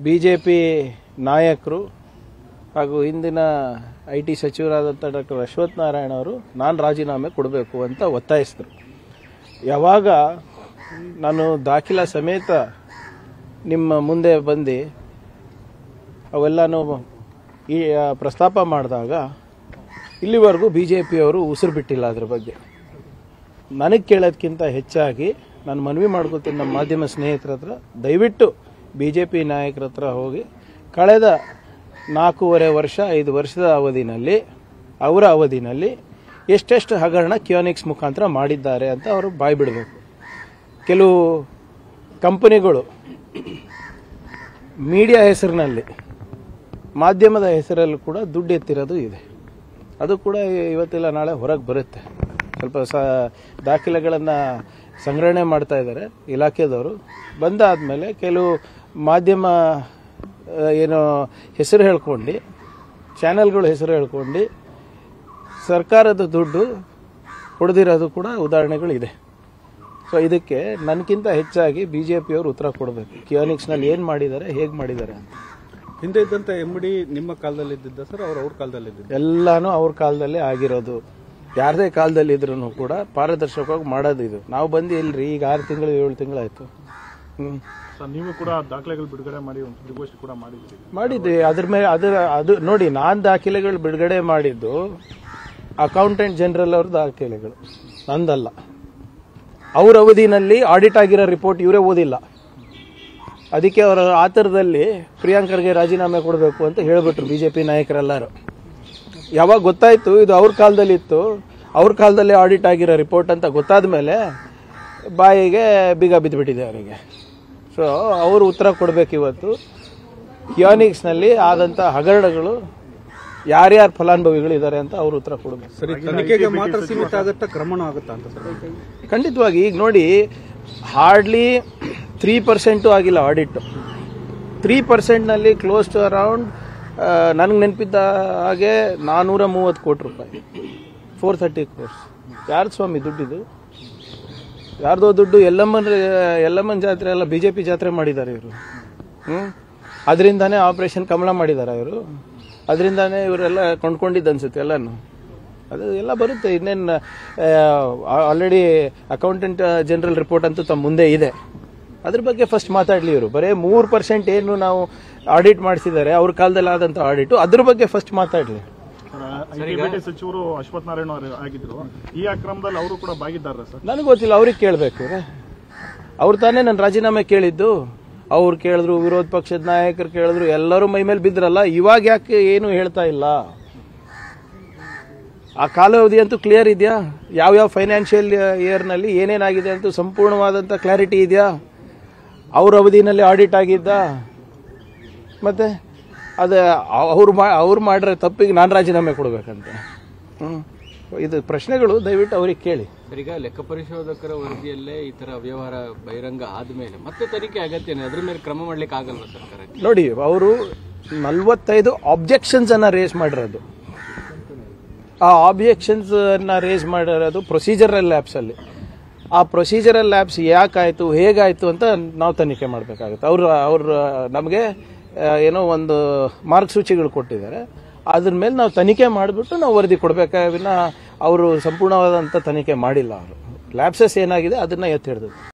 B J P ನಾಯಕರು ಹಾಗೂ ಹಿಂದಿನ ಐ ಟಿ ಸಚಿವರಾದಂಥ ಡಾಕ್ಟರ್ ಅಶ್ವಥ್ ನಾರಾಯಣ ಅವರು ನಾನು ರಾಜೀನಾಮೆ ಕೊಡಬೇಕು ಅಂತ ಒತ್ತಾಯಿಸಿದ್ರು ಯಾವಾಗ ನಾನು ದಾಖಲ ಸಮೇತ ನಿಮ್ಮ ಮುಂದೆ ಬಂದು ಅವೆಲ್ಲನೂ ಈ ಆ, ಪ್ರಸ್ತಾಪ ಮಾಡಿದಾಗ ಇಲ್ಲಿವರೆಗೂ ಬಿ ಜೆ ಪಿಯವರು ಉಸಿರು ಬಿಟ್ಟಿಲ್ಲ ಅದ್ರ ಬಗ್ಗೆ ನನಗೆ ಕೇಳೋದಕ್ಕಿಂತ ಹೆಚ್ಚಾಗಿ ನಾನು ಮನವಿ ಮಾಡ್ಕೊತೀನಿ ನಮ್ಮ ಮಾಧ್ಯಮ ಸ್ನೇಹಿತರ ಹತ್ರ ದಯವಿಟ್ಟು ಬಿ ಜೆ ಪಿ ನಾಯಕರ ಹತ್ರ ಹೋಗಿ ಕಳೆದ ನಾಲ್ಕೂವರೆ ವರ್ಷ ಐದು ವರ್ಷದ ಅವಧಿನಲ್ಲಿ ಅವರ ಅವಧಿನಲ್ಲಿ ಎಷ್ಟೆಷ್ಟು ಹಗರಣ ಕ್ಯೋನಿಕ್ಸ್ ಮುಖಾಂತರ ಮಾಡಿದ್ದಾರೆ ಅಂತ ಅವರು ಬಾಯಿ ಬಿಡಬೇಕು ಕೆಲವು ಕಂಪನಿಗಳು ಮೀಡಿಯಾ ಹೆಸರಿನಲ್ಲಿ ಮಾಧ್ಯಮದ ಹೆಸರಲ್ಲಿ ಕೂಡ ದುಡ್ಡು ಎತ್ತಿರೋದು ಇದೆ ಅದು ಕೂಡ ಇವತ್ತಿಲ್ಲ ನಾಳೆ ಹೊರಗೆ ಬರುತ್ತೆ ಸ್ವಲ್ಪ ಸ ದಾಖಲೆಗಳನ್ನು ಸಂಗ್ರಹಣೆ ಮಾಡ್ತಾ ಇದ್ದಾರೆ ಇಲಾಖೆದವರು ಬಂದಾದಮೇಲೆ ಕೆಲವು ಮಾಧ್ಯಮ ಆ, ಏನು ಹೆಸರು ಹೇಳ್ಕೊಂಡು ಚಾನೆಲ್ಗಳ ಹೆಸರು ಹೇಳ್ಕೊಂಡು ಸರ್ಕಾರದ ದುಡ್ಡು ಕೊಡದಿರೋದು ಕೂಡ ಉದಾಹರಣೆಗಳಿದೆ ಸೊ ಇದಕ್ಕೆ ನನಗಿಂತ ಹೆಚ್ಚಾಗಿ ಬಿ ಜೆ ಪಿಯವರು ಉತ್ತರ ಕೊಡಬೇಕು ಕಿಯೋನಿಕ್ಸ್ನಲ್ಲಿ ಏನು ಮಾಡಿದ್ದಾರೆ ಹೇಗೆ ಮಾಡಿದ್ದಾರೆ ಅಂತ ಹಿಂದೆ ಇದ್ದಂತ ಎಮ್ ಡಿ ನಿಮ್ಮ ಕಾಲದಲ್ಲಿ ಇದ್ದಿದ್ದ ಸರ್ ಅವ್ರ ಅವ್ರ ಕಾಲದಲ್ಲಿ ಇದ್ದಿದ್ದ ಎಲ್ಲಾನು ಅವ್ರ ಕಾಲದಲ್ಲೇ ಆಗಿರೋದು ಯಾರದೇ ಕಾಲದಲ್ಲಿ ಇದ್ರೂ ಕೂಡ ಪಾರದರ್ಶಕವಾಗಿ ಮಾಡೋದು ಇದು ನಾವು ಬಂದು ಇಲ್ರಿ ಈಗ ಆರು ತಿಂಗಳು ಏಳು ತಿಂಗಳಾಯ್ತು ಹ್ಮ್ ಸರ್ ನೀವು ಕೂಡ ದಾಖಲೆಗಳು ಬಿಡುಗಡೆ ಮಾಡಿ ಒಂದು ಸುದ್ದಿಗೋಷ್ಠಿ ಕೂಡ ಮಾಡಿದ್ರಿ ಮಾಡಿದ್ವಿ ಅದ್ರ ಮೇಲೆ ಅದರ ಅದು ನೋಡಿ ನಾನು ದಾಖಲೆಗಳು ಬಿಡುಗಡೆ ಮಾಡಿದ್ದು ಅಕೌಂಟೆಂಟ್ ಜನರಲ್ ಅವ್ರ ದಾಖಲೆಗಳು ನಂದಲ್ಲ ಅವ್ರ ಅವಧಿನಲ್ಲಿ ಆಡಿಟ್ ಆಗಿರೋ ರಿಪೋರ್ಟ್ ಇವರೇ ಓದಿಲ್ಲ ಅದಕ್ಕೆ ಅವರ ಆತರದಲ್ಲಿ ಪ್ರಿಯಾಂಕರ್ಗೆ ರಾಜೀನಾಮೆ ಕೊಡಬೇಕು ಅಂತ ಹೇಳಿಬಿಟ್ರು ಬಿ ಜೆ ಪಿ ನಾಯಕರೆಲ್ಲರೂ ಯಾವಾಗ ಗೊತ್ತಾಯ್ತು ಇದು ಅವ್ರ ಕಾಲದಲ್ಲಿ ಇತ್ತು ಅವ್ರ ಕಾಲದಲ್ಲಿ ಆಡಿಟ್ ಆಗಿರೋ ರಿಪೋರ್ಟ್ ಅಂತ ಗೊತ್ತಾದ ಮೇಲೆ ಬಾಯಿಗೆ ಬೀಗ ಬಿದ್ದುಬಿಟ್ಟಿದೆ ಅವರಿಗೆ ಸೊ ಅವರು ಉತ್ತರ ಕೊಡಬೇಕು ಇವತ್ತು ಕಿಯಾನಿಕ್ಸ್ನಲ್ಲಿ ಆದಂಥ ಹಗರಣಗಳು ಯಾರ್ಯಾರು ಫಲಾನುಭವಿಗಳು ಇದ್ದಾರೆ ಅಂತ ಅವರು ಉತ್ತರ ಕೊಡಬೇಕು ಸರಿ ತನಿಖೆಗೆ ಮಾತ್ರ ಸೀಮಿತ ಆಗುತ್ತಾ ಕ್ರಮಣ ಆಗುತ್ತಾ ಅಂತ ಸರ್ ಖಂಡಿತವಾಗಿ ಈಗ ನೋಡಿ ಹಾರ್ಡ್ಲಿ ತ್ರೀ ಪರ್ಸೆಂಟು ಆಗಿಲ್ಲ ಆಡಿಟ್ ತ್ರೀ ಪರ್ಸೆಂಟ್ನಲ್ಲಿ ಕ್ಲೋಸ್ ಟು ಅರೌಂಡ್ ನನಗೆ ನೆನಪಿದ್ದ ಹಾಗೆ ನಾನ್ನೂರ ಮೂವತ್ತು ಕೋಟಿ ರೂಪಾಯಿ ಫೋರ್ ಥರ್ಟಿ ಕ್ರೋರ್ಸ್ ಯಾರು ಸ್ವಾಮಿ ದುಡ್ಡಿದು ಯಾರ್ದೋ ದುಡ್ಡು ಎಲ್ಲಮ್ಮನ ಎಲ್ಲಮ್ಮನ ಜಾತ್ರೆ ಎಲ್ಲ ಬಿ ಜೆ ಪಿ ಜಾತ್ರೆ ಮಾಡಿದ್ದಾರೆ ಇವರು ಹ್ಞೂ ಅದರಿಂದಾನೇ ಆಪರೇಷನ್ ಕಮಲ ಮಾಡಿದ್ದಾರೆ ಇವರು ಅದರಿಂದಾನೇ ಇವರೆಲ್ಲ ಕೊಂಡ್ಕೊಂಡಿದ್ದು ಅನ್ಸುತ್ತೆ ಎಲ್ಲನೂ ಅದು ಎಲ್ಲ ಬರುತ್ತೆ ಇನ್ನೇನು ಆಲ್ರೆಡಿ ಅಕೌಂಟೆಂಟ್ ಜನರಲ್ ರಿಪೋರ್ಟ್ ಅಂತೂ ತಮ್ಮ ಮುಂದೆ ಇದೆ ಅದ್ರ ಬಗ್ಗೆ ಫಸ್ಟ್ ಮಾತಾಡ್ಲಿ ಇವರು ಬರೀ ಮೂರು ಪರ್ಸೆಂಟ್ ಏನು ನಾವು ಆಡಿಟ್ ಮಾಡಿಸಿದ್ದಾರೆ ಅವ್ರ ಕಾಲದಲ್ಲಿ ಆದಂಥ ಆಡಿಟು ಅದ್ರ ಬಗ್ಗೆ ಫಸ್ಟ್ ಮಾತಾಡ್ಲಿ ಐಟಿ ಸಚಿವರು ಅಶ್ವಥ್ ನಾರಾಯಣ ಅವರು ಆಗಿದ್ರು ಈ ಅಕ್ರಮದಲ್ಲಿ ಅವರು ಕೂಡ ಭಾಗಿದ್ದಾರೆ ಸರ್ ನನಗೆ ಗೊತ್ತಿಲ್ಲ ಅವ್ರಿಗೆ ಕೇಳಬೇಕು ಅವ್ರು ತಾನೇ ನನ್ನ ರಾಜೀನಾಮೆ ಕೇಳಿದ್ದು ಅವ್ರು ಕೇಳಿದ್ರು ವಿರೋಧ ಪಕ್ಷದ ನಾಯಕರು ಕೇಳಿದ್ರು ಎಲ್ಲರೂ ಮೈ ಮೇಲೆ ಬಿದ್ರಲ್ಲ ಇವಾಗ ಯಾಕೆ ಏನು ಹೇಳ್ತಾ ಇಲ್ಲ ಆ ಕಾಲಾವಧಿ ಅಂತೂ ಕ್ಲಿಯರ್ ಇದೆಯಾ ಯಾವ್ಯಾವ ಫೈನಾನ್ಷಿಯಲ್ ಇಯರ್ನಲ್ಲಿ ಏನೇನಾಗಿದೆ ಅಂತೂ ಸಂಪೂರ್ಣವಾದಂಥ ಕ್ಲಾರಿಟಿ ಇದೆಯಾ ಅವ್ರ ಅವಧಿನಲ್ಲಿ ಆಡಿಟ್ ಆಗಿದ್ದ ಮತ್ತೆ ಅದು ಅವ್ರು ಮಾ ಅವ್ರು ಮಾಡಿರೋ ತಪ್ಪಿಗೆ ನಾನು ರಾಜೀನಾಮೆ ಕೊಡ್ಬೇಕಂತ ಹ್ಞೂ ಇದು ಪ್ರಶ್ನೆಗಳು ದಯವಿಟ್ಟು ಅವ್ರಿಗೆ ಕೇಳಿ ಸರ್ ಈಗ ಲೆಕ್ಕ ಪರಿಶೋಧಕರ ವರದಿಯಲ್ಲೇ ಈ ತರ ಅವ್ಯವಹಾರ ಬಹಿರಂಗ ಆದ್ಮೇಲೆ ಮತ್ತೆ ತನಿಖೆ ಅಗತ್ಯನೇ ಅದ್ರ ಮೇಲೆ ಕ್ರಮ ಮಾಡ್ಲಿಕ್ಕೆ ಆಗಲ್ವಾ ಸರ್ಕಾರ ನೋಡಿ ಅವರು ನಲ್ವತ್ತೈದು ಆಬ್ಜೆಕ್ಷನ್ಸ್ ಅನ್ನ ರೇಸ್ ಮಾಡಿರೋದು ಆ ಆಬ್ಜೆಕ್ಷನ್ಸ್ ಅನ್ನ ರೇಸ್ ಮಾಡಿರೋದು ಪ್ರೊಸೀಜರಲ್ ಲ್ಯಾಬ್ಸ್ ಅಲ್ಲಿ ಆ ಪ್ರೊಸೀಜರಲ್ ಲ್ಯಾಬ್ಸ್ ಯಾಕಾಯ್ತು ಹೇಗಾಯ್ತು ಅಂತ ನಾವು ತನಿಖೆ ಮಾಡಬೇಕಾಗುತ್ತೆ ಅವರು ಅವ್ರು ನಮಗೆ ಏನೋ ಒಂದು ಮಾರ್ಗಸೂಚಿಗಳು ಕೊಟ್ಟಿದ್ದಾರೆ ಅದ್ರ ಮೇಲೆ ನಾವು ತನಿಖೆ ಮಾಡಿಬಿಟ್ಟು ನಾವು ವರದಿ ಕೊಡಬೇಕಾಗಿನ ಅವರು ಸಂಪೂರ್ಣವಾದಂಥ ತನಿಖೆ ಮಾಡಿಲ್ಲ ಅವರು ಲ್ಯಾಬ್ಸಸ್ ಏನಾಗಿದೆ ಅದನ್ನ ಎತ್ತಿ ಹಿಡಿದು